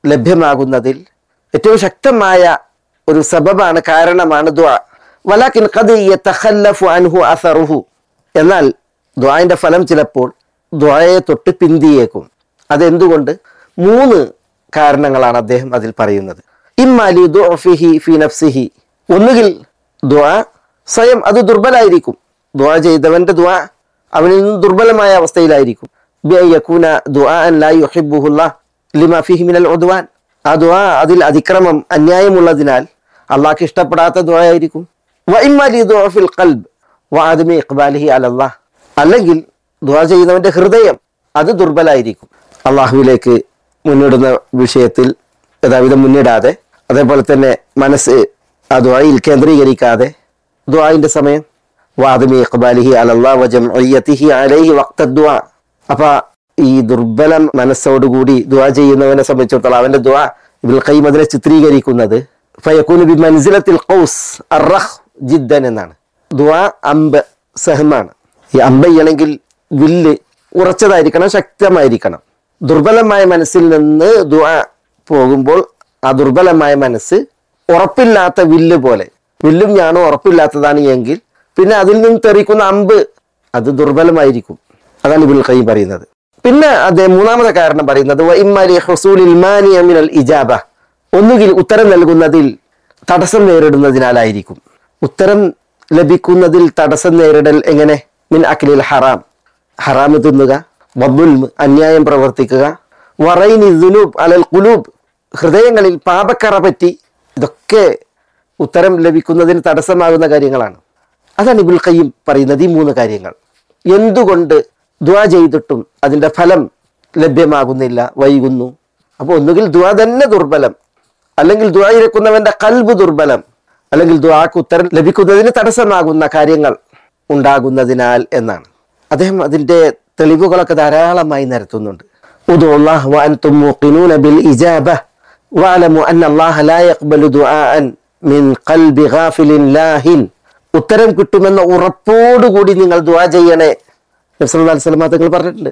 ലഭ്യമാകുന്നതിൽ ഏറ്റവും ശക്തമായ ഒരു സബബാണ് കാരണമാണ് ദ്വാ വലാക്കിൻ ഖദ് യതഖല്ലഫു അൻഹു അസറുഹു എന്നാൽ ദ്വാന്റെ ഫലം ചിലപ്പോൾ ദ്വായെ തൊട്ട് പിന്തിയേക്കും അതെന്തുകൊണ്ട് മൂന്ന് കാരണങ്ങളാണ് അദ്ദേഹം അതിൽ പറയുന്നത് ഇമ്മാലി ദുഅഫിഹി ഫി നഫ്സിഹി ഒന്നുകിൽ ദ്വാ സ്വയം അത് ദുർബലായിരിക്കും ദ്വാ ചെയ്തവന്റെ ദ്വാ അവനിൽ നിന്ന് ദുർബലമായ അവസ്ഥയിലായിരിക്കും ബിഅൻ യകൂന ദുആഅൻ ലാ യുഹിബ്ബുഹുല്ലാഹ് ലിമാ ഫീഹി മിനൽ ഉദ്വാൻ ആ ദ്വാ അതിൽ അതിക്രമം അന്യായമുള്ളതിനാൽ അള്ളാഹ്ക്ക് ഇഷ്ടപ്പെടാത്ത ദ്വാ ആയിരിക്കും വ ഇമ്മാലി ദുഅഫിൽ ഖൽബ് വ ആദമി ഇഖ്ബാലിഹി അലല്ലാഹ് അല്ലെങ്കിൽ ദ്വാ ചെയ്യുന്നവന്റെ ഹൃദയം അത് ദുർബലായിരിക്കും അള്ളാഹുവിലേക്ക് മുന്നിടുന്ന വിഷയത്തിൽ യഥാവിധം മുന്നിടാതെ അതേപോലെ തന്നെ മനസ്സ് ആ ദ്വായിൽ കേന്ദ്രീകരിക്കാതെ ദ്വായിന്റെ സമയം വാദമി ഇഖ്ബാലിഹി അലല്ലാ വജംഇയ്യതിഹി അലൈഹി വഖ്ത ദുആ അപ്പൊ ഈ ദുർബല മനസ്സോടുകൂടി ദുആ ചെയ്യുന്നവനെ സംബന്ധിച്ചിടത്തോളം അവന്റെ ദുആ ഇബ്നുൽ ഖയ്യിം അതിനെ ചിത്രീകരിക്കുന്നത് ഫയകൂനു ബി മൻസിലത്തിൽ ഖൗസ് അർറഹ് ജിദ്ദൻ എന്നാണ് ദുആ അമ്പ് സഹമാണ് ഈ അമ്പ് ചെയ്യണമെങ്കിൽ വില്ല് ഉറച്ചതായിരിക്കണം ശക്തമായിരിക്കണം ദുർബലമായ മനസ്സിൽ നിന്ന് ദുആ പോകുമ്പോൾ ആ ദുർബലമായ മനസ്സ് ഉറപ്പില്ലാത്ത വില്ല് പോലെ വില്ലും ഞാനും ഉറപ്പില്ലാത്തതാണ് എങ്കിൽ പിന്നെ അതിൽ നിന്ന് തെറിക്കുന്ന അമ്പ് അത് ദുർബലമായിരിക്കും അതാണ് ഇബുൽ ഖയ്യിം പറയുന്നത് പിന്നെ അദ്ദേഹം മൂന്നാമത്തെ കാരണം പറയുന്നത് വ ഇമ്മാലി ഹുസൂലിൽ മാനിയ മിനൽ ഇജാബ ഒന്നുകിൽ ഉത്തരം നൽകുന്നതിൽ തടസ്സം നേരിടുന്നതിനാലായിരിക്കും ഉത്തരം ലഭിക്കുന്നതിൽ തടസ്സം നേരിടൽ എങ്ങനെ മിൻ അഖിലിൽ ഹറാം ഹറാമ് തിന്നുക വബുൽമ് അന്യായം പ്രവർത്തിക്കുക വറൈനി ദുനൂബ് അലൽ കുലൂബ് ഹൃദയങ്ങളിൽ പാപക്കറ പറ്റി ഇതൊക്കെ ഉത്തരം ലഭിക്കുന്നതിന് തടസ്സമാകുന്ന കാര്യങ്ങളാണ് അതാണ് ഇബുൽ ഖയ്യിം പറയുന്നത് ഈ മൂന്ന് കാര്യങ്ങൾ എന്തുകൊണ്ട് ദ്വാ ചെയ്തിട്ടും അതിൻ്റെ ഫലം ലഭ്യമാകുന്നില്ല വൈകുന്നു അപ്പോൾ ഒന്നുകിൽ ദ്വാ തന്നെ ദുർബലം അല്ലെങ്കിൽ ദ്വാ ഇരക്കുന്നവന്റെ കൽബ് ദുർബലം അല്ലെങ്കിൽ ദ്വാക്ക് ഉത്തരം ലഭിക്കുന്നതിന് തടസ്സമാകുന്ന കാര്യങ്ങൾ ഉണ്ടാകുന്നതിനാൽ എന്നാണ് അദ്ദേഹം അതിൻ്റെ തെളിവുകളൊക്കെ ധാരാളമായി നിരത്തുന്നുണ്ട് ادعوا الله وأنتم موقنون بالإجابة واعلموا أن الله لا يقبل دعاء من قلب غافل لاهٍ ഉത്തരം കിട്ടുമെന്ന ഉറപ്പോടുകൂടി നിങ്ങൾ ദുആ ചെയ്യണേ നബ്സല്ലാ സ്വലമ തങ്ങൾ പറഞ്ഞിട്ടുണ്ട്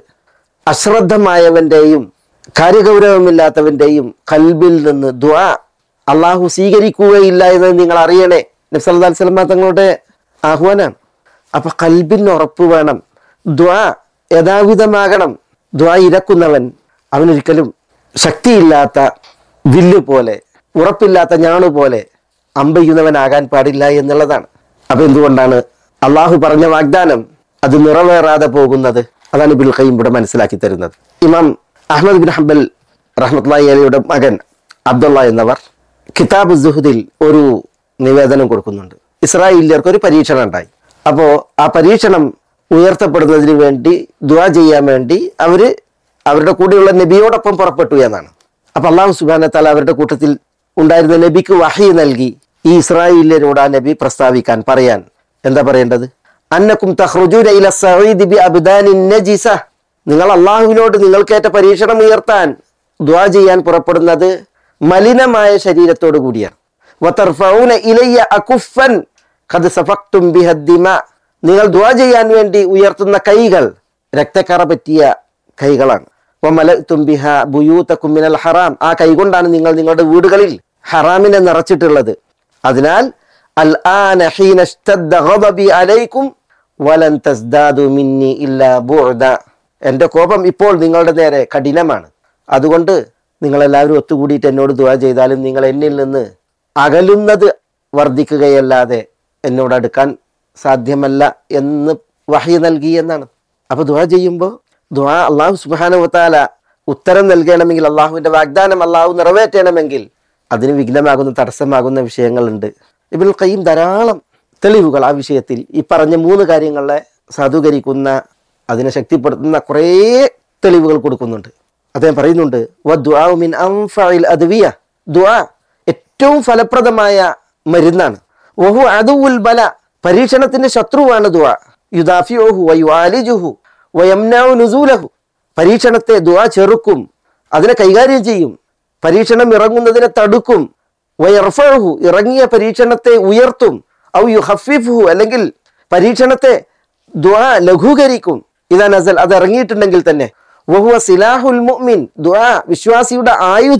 അശ്രദ്ധമായവന്റെയും കാര്യഗൗരവമില്ലാത്തവന്റെയും കൽബിൽ നിന്ന് ദുആ അള്ളാഹു സ്വീകരിക്കുകയില്ല എന്ന് നിങ്ങൾ അറിയണേ നബ്സല്ലാ സ്വലമ തങ്ങളുടെ ആഹ്വാനാണ് അപ്പൊ കൽബിന് ഉറപ്പ് വേണം ദ്വാ യഥാവിധമാകണം ദ്വാ ഇരക്കുന്നവൻ അവനൊരിക്കലും ശക്തിയില്ലാത്ത വില്ല് പോലെ ഉറപ്പില്ലാത്ത ഞാണു പോലെ അമ്പയ്യുന്നവനാകാൻ പാടില്ല എന്നുള്ളതാണ് അപ്പൊ എന്തുകൊണ്ടാണ് അള്ളാഹു പറഞ്ഞ വാഗ്ദാനം അത് നിറവേറാതെ പോകുന്നത് അതാണ് ബിൽ ഖയ്യിം ഇവിടെ മനസ്സിലാക്കി തരുന്നത് ഇമാം അഹമ്മദ് ബിൻ ഹംബൽ റഹ്മത്ലായി അലിയുടെ മകൻ അബ്ദുള്ള എന്നവർ കിതാബ് സുഹുദിൽ ഒരു നിവേദനം കൊടുക്കുന്നുണ്ട് ഇസ്രായേലിയർക്ക് ഒരു പരീക്ഷണം ഉണ്ടായി അപ്പോൾ ആ പരീക്ഷണം ഉയർത്തപ്പെടുന്നതിന് വേണ്ടി ദുആ ചെയ്യാൻ വേണ്ടി അവര് അവരുടെ കൂടെയുള്ള നബിയോടൊപ്പം പുറപ്പെട്ടു എന്നാണ് അപ്പൊ അള്ളാഹു സുബാന താല അവരുടെ കൂട്ടത്തിൽ ഉണ്ടായിരുന്ന നബിക്ക് വഹി നൽകി ഈ ഇസ്രായേലിയരോട് ആ നബി പ്രസ്താവിക്കാൻ പറയാൻ എന്താ പറയേണ്ടത് അന്നക്കും തഖ്റുജൂന ഇല സഈദി ബി അബ്ദാനിൻ നജിസ നിങ്ങൾ അള്ളാഹുവിനോട് നിങ്ങൾക്കേറ്റ പരീക്ഷണം ഉയർത്താൻ ദുആ ചെയ്യാൻ പുറപ്പെടുന്നത് മലിനമായ ശരീരത്തോടു കൂടിയാണ് വതർഫഊന ഇലയ്യ അകുഫൻ ഖദ് സഫക്തും ബിഹദ്ദിമ നിങ്ങൾ ദുആ ചെയ്യാൻ വേണ്ടി ഉയർത്തുന്ന കൈകൾ രക്തക്കറ പറ്റിയ കൈകളാണ് വമലഅ്തും ബിഹ ബുയൂതകും മിനൽ ഹറാം ആ കൈകൊണ്ടാണ് നിങ്ങൾ നിങ്ങളുടെ വീടുകളിൽ ഹറാമിനെ നിറച്ചിട്ടുള്ളത് അതിനാൽ അൽ ആന ഹീന ഇഷ്തദ്ദ ഗളബി അലൈക്കും വലൻ തസ്ദാദു മിന്നി ഇല്ലാ ബുഅദ എൻ്റെ കോപം ഇപ്പോൾ നിങ്ങളുടെ നേരെ കഠിനമാണ് അതുകൊണ്ട് നിങ്ങളെല്ലാവരും ഒത്തുകൂടിയിട്ട് എന്നോട് ദുആ ചെയ്താലും നിങ്ങൾ എന്നിൽ നിന്ന് അകലുന്നത് വർദ്ധിക്കുകയല്ലാതെ എന്നോട് അടുക്കാൻ സാധ്യമല്ല എന്ന് വഹി നൽകി എന്നാണ് അപ്പൊ ദുആ ചെയ്യുമ്പോൾ ദുആ അള്ളാഹു സുബാനുവത്താല ഉത്തരം നൽകണമെങ്കിൽ അള്ളാഹുവിന്റെ വാഗ്ദാനം അള്ളാഹു നിറവേറ്റണമെങ്കിൽ അതിന് വിഘ്നമാകുന്ന തടസ്സമാകുന്ന വിഷയങ്ങളുണ്ട് ഇബിൽ ഖയ്യിം ധാരാളം തെളിവുകൾ ആ വിഷയത്തിൽ ഈ പറഞ്ഞ മൂന്ന് കാര്യങ്ങളെ സാധൂകരിക്കുന്ന അതിനെ ശക്തിപ്പെടുത്തുന്ന കുറേ തെളിവുകൾ കൊടുക്കുന്നുണ്ട് അദ്ദേഹം പറയുന്നുണ്ട് വദ്ദുആഉ മിൻ അൻഫഇൽ അദ്വിയ ദുആ ഏറ്റവും ഫലപ്രദമായ മരുന്നാണ് വഹു അദുവുൽ ബല പരീക്ഷണത്തിന്റെ ശത്രുവാണ് ദുആ യുദാഫിഉഹു വയുആലിജുഹു വയംനഉ നുസൂലഹു പരീക്ഷണത്തെ ദുആ ചെറുക്കും അതിനെ കൈകാര്യം ചെയ്യും പരീക്ഷണം ഇറങ്ങുന്നതിനെ തടുക്കും വയർഫഹു ഇറങ്ങിയ പരീക്ഷണത്തെ ഉയർത്തും ഔ യുഹഫിഫുഹു അല്ലെങ്കിൽ പരീക്ഷണത്തെ ദുആ ലഘൂകരിക്കും ഇതാ നസൽ അത് ഇറങ്ങിയിട്ടുണ്ടെങ്കിൽ തന്നെ വഹുവ സിലാഹുൽ മുഅ്മിൻ ദുആ വിശ്വാസിയുടെ ആയുധം